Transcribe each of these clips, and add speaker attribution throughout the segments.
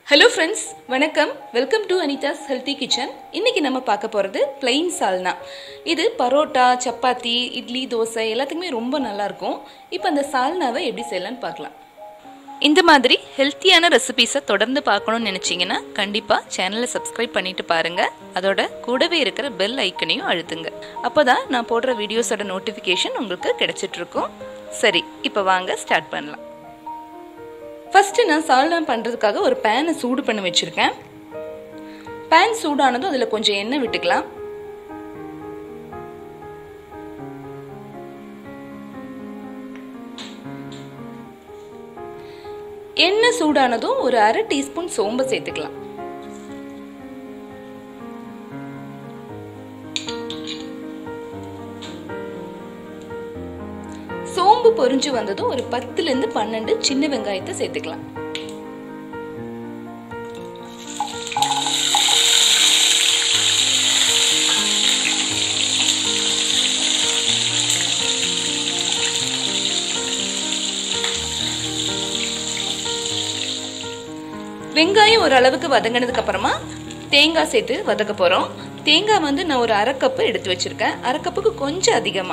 Speaker 1: hello friends வணக்கம் welcome to Anitha's healthy kitchen இன்னைக்கு நம்ம பார்க்க போகிறது பிளெயின் சால்னா இது பரோட்டா சப்பாத்தி இட்லி தோசை எல்லாத்துக்குமே ரொம்ப நல்லா இருக்கும் இப்போ அந்த சால்னாவை எப்படி செய்யலாம்னு பார்க்கலாம் இந்த மாதிரி ஹெல்த்தியான ரெசிபீஸை தொடர்ந்து பார்க்கணும்னு நினச்சிங்கன்னா கண்டிப்பாக சேனலை சப்ஸ்கிரைப் பண்ணிட்டு பாருங்கள் அதோட கூடவே இருக்கிற பெல் ஐக்கனையும் அழுத்துங்க அப்போ தான் நான் போடுற வீடியோஸோட நோட்டிஃபிகேஷன் உங்களுக்கு கிடைச்சிட்ருக்கும் சரி இப்போ வாங்க ஸ்டார்ட் பண்ணலாம் ஃபஸ்ட்டு நான் சால்னா பண்ணுறதுக்காக ஒரு பேனை சூடு பண்ணி வச்சுருக்கேன் பேன் சூடானதும் அதில் கொஞ்சம் எண்ணெய் விட்டுக்கலாம் எண்ணெய் சூடானதும் ஒரு அரை டீஸ்பூன் சோம்பு சேர்த்துக்கலாம் சோம்பு பொரிஞ்சு வந்ததும் ஒரு பத்துல இருந்து பன்னெண்டு சின்ன வெங்காயத்தை சேர்த்துக்கலாம் வெங்காயம் ஒரு அளவுக்கு வதங்கினதுக்கு அப்புறமா தேங்காய் சேர்த்து வதக்க போறோம் தேங்காய் வந்து நான் ஒரு அரை கப்பு எடுத்து வச்சிருக்கேன் அரை கப்புக்கு கொஞ்சம் அதிகமா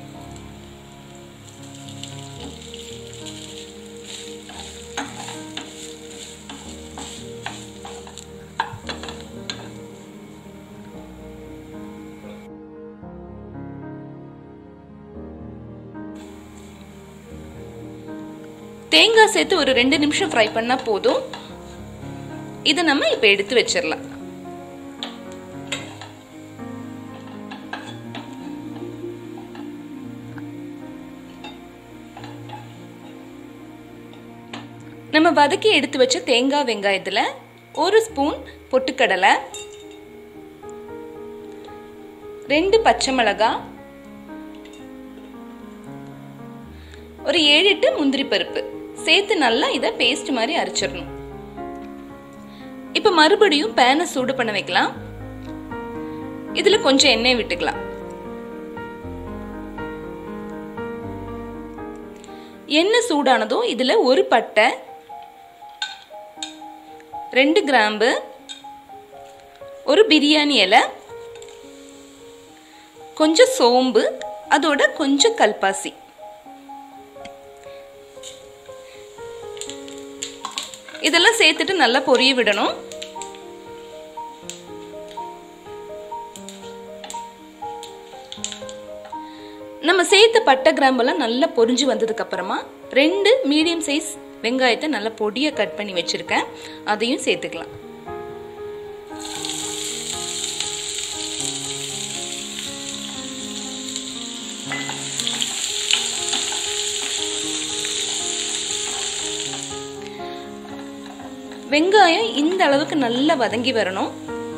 Speaker 1: தேங்காய் சேர்த்து ஒரு ரெண்டு நிமிஷம் ஃப்ரை பண்ணா போதும் இதை நம்ம இப்ப எடுத்து வச்சிடலாம் நம்ம வதக்கி எடுத்து வச்ச தேங்காய் வெங்காயத்துல ஒரு ஸ்பூன் பொட்டுக்கடலை ரெண்டு பச்சை மிளகாய் ஒரு ஏழு எட்டு முந்திரி பருப்பு சேர்த்து நல்லா இதை பேஸ்ட் மாதிரி அரைச்சிடணும் இப்ப மறுபடியும் பேனை சூடு பண்ண வைக்கலாம் இதுல கொஞ்சம் எண்ணெய் விட்டுக்கலாம் எண்ணெய் சூடானதும் இதுல ஒரு பட்டை ரெண்டு கிராம்பு ஒரு பிரியாணி இலை கொஞ்சம் சோம்பு அதோட கொஞ்சம் கல்பாசி இதெல்லாம் சேர்த்துட்டு நல்லா பொரிய விடணும் நம்ம சேர்த்த பட்டை கிராம்பெல்லாம் நல்லா பொரிஞ்சு வந்ததுக்கு அப்புறமா ரெண்டு மீடியம் சைஸ் வெங்காயத்தை நல்லா பொடியை கட் பண்ணி வச்சிருக்கேன் அதையும் சேர்த்துக்கலாம் வெங்காயம் இந்த அளவுக்கு நல்லா வதங்கி வரணும்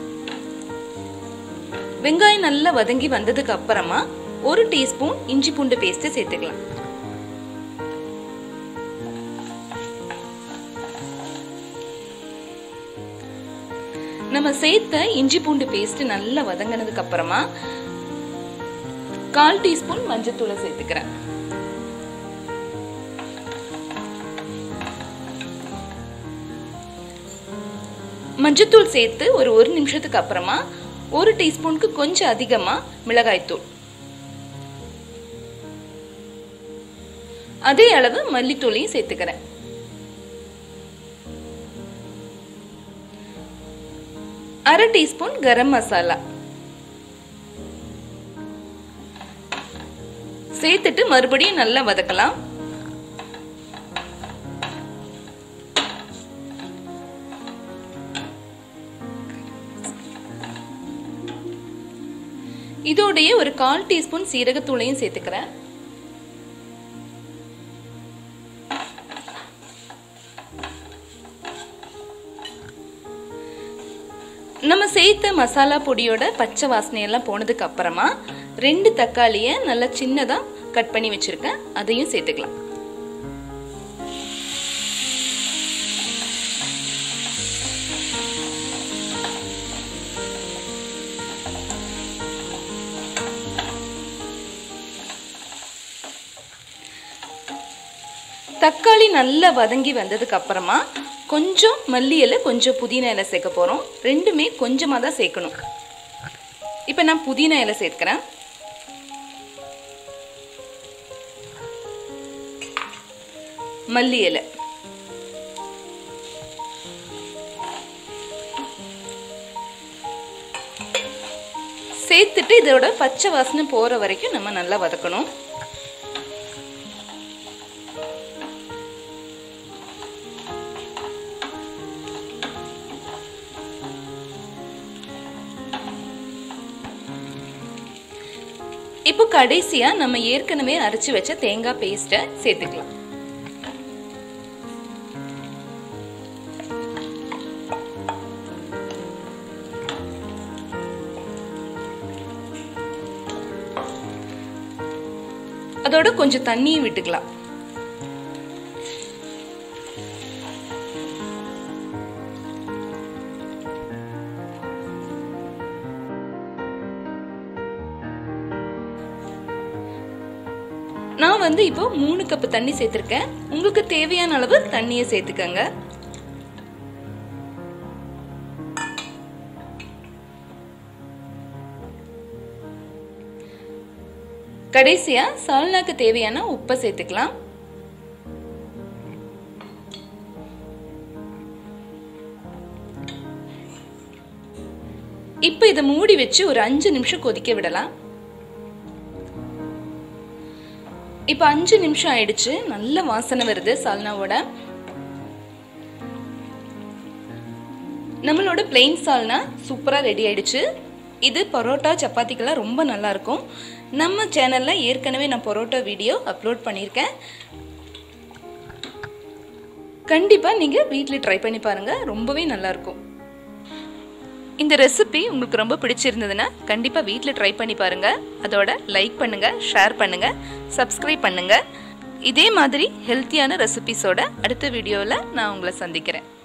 Speaker 1: வெங்காயம் நல்லா வதங்கி வந்ததுக்கு அப்புறமா ஒரு டீஸ்பூன் இஞ்சி பூண்டு பேஸ்ட் சேர்த்துக்கலாம் நம்ம சேர்த்த இஞ்சி பூண்டு பேஸ்ட் நல்லா வதங்கினதுக்கு அப்புறமா கால் டீஸ்பூன் மஞ்சத்தூளை சேர்த்துக்கிறேன் மஞ்சத்தூள் சேர்த்து ஒரு ஒரு நிமிஷத்துக்கு அப்புறமா ஒரு டீஸ்பூனுக்கு கொஞ்சம் அதிகமா மிளகாய்த்தூள் அதே அளவு மல்லித்தூளையும் சேர்த்துக்கிறேன் அரை டீஸ்பூன் கரம் மசாலா சேர்த்துட்டு மறுபடியும் நல்லா வதக்கலாம் இதோடைய ஒரு கால் டீஸ்பூன் சீரகத்தூளையும் சேர்த்துக்கிறேன் நம்ம சேர்த்த மசாலா பொடியோட பச்சை வாசனையெல்லாம் போனதுக்கு அப்புறமா ரெண்டு தக்காளியை நல்லா சின்னதா கட் பண்ணி வச்சிருக்கேன் அதையும் சேர்த்துக்கலாம் தக்காளி நல்லா வதங்கி வந்ததுக்கு அப்புறமா கொஞ்சம் மல்லி இலை கொஞ்சம் புதினா இலை சேர்க்க போகிறோம் ரெண்டுமே கொஞ்சமாக தான் சேர்க்கணும் இப்போ நான் புதினா இலை சேர்க்கிறேன் மல்லி இலை சேர்த்துட்டு இதோட பச்சை வாசனை போகிற வரைக்கும் நம்ம நல்லா வதக்கணும் இப்போ கடைசியா நம்ம ஏற்கனவே அரைச்சு வச்ச தேங்காய் பேஸ்ட்டை சேர்த்துக்கலாம் அதோட கொஞ்சம் தண்ணியும் விட்டுக்கலாம் நான் வந்து இப்போ மூணு கப்பு தண்ணி சேர்த்துருக்கேன் உங்களுக்கு தேவையான அளவு தண்ணியை சேர்த்துக்கங்க கடைசியா சால்னாக்கு தேவையான உப்பை சேர்த்துக்கலாம் இப்போ இதை மூடி வச்சு ஒரு அஞ்சு நிமிஷம் கொதிக்க விடலாம் இப்போ அஞ்சு நிமிஷம் ஆயிடுச்சு நல்ல வாசனை வருது சால்னாவோட நம்மளோட பிளெயின் சால்னா சூப்பராக ரெடி ஆயிடுச்சு இது பரோட்டா சப்பாத்திக்கெல்லாம் ரொம்ப நல்லா இருக்கும் நம்ம சேனலில் ஏற்கனவே நான் பரோட்டா வீடியோ அப்லோட் பண்ணியிருக்கேன் கண்டிப்பாக நீங்கள் வீட்டில் ட்ரை பண்ணி பாருங்கள் ரொம்பவே நல்லாயிருக்கும் இந்த ரெசிபி உங்களுக்கு ரொம்ப பிடிச்சிருந்ததுன்னா கண்டிப்பாக வீட்டில் ட்ரை பண்ணி பாருங்கள் அதோட லைக் பண்ணுங்கள் ஷேர் பண்ணுங்கள் சப்ஸ்கிரைப் பண்ணுங்கள் இதே மாதிரி ஹெல்த்தியான ரெசிபிஸோட அடுத்த வீடியோவில் நான் உங்களை சந்திக்கிறேன்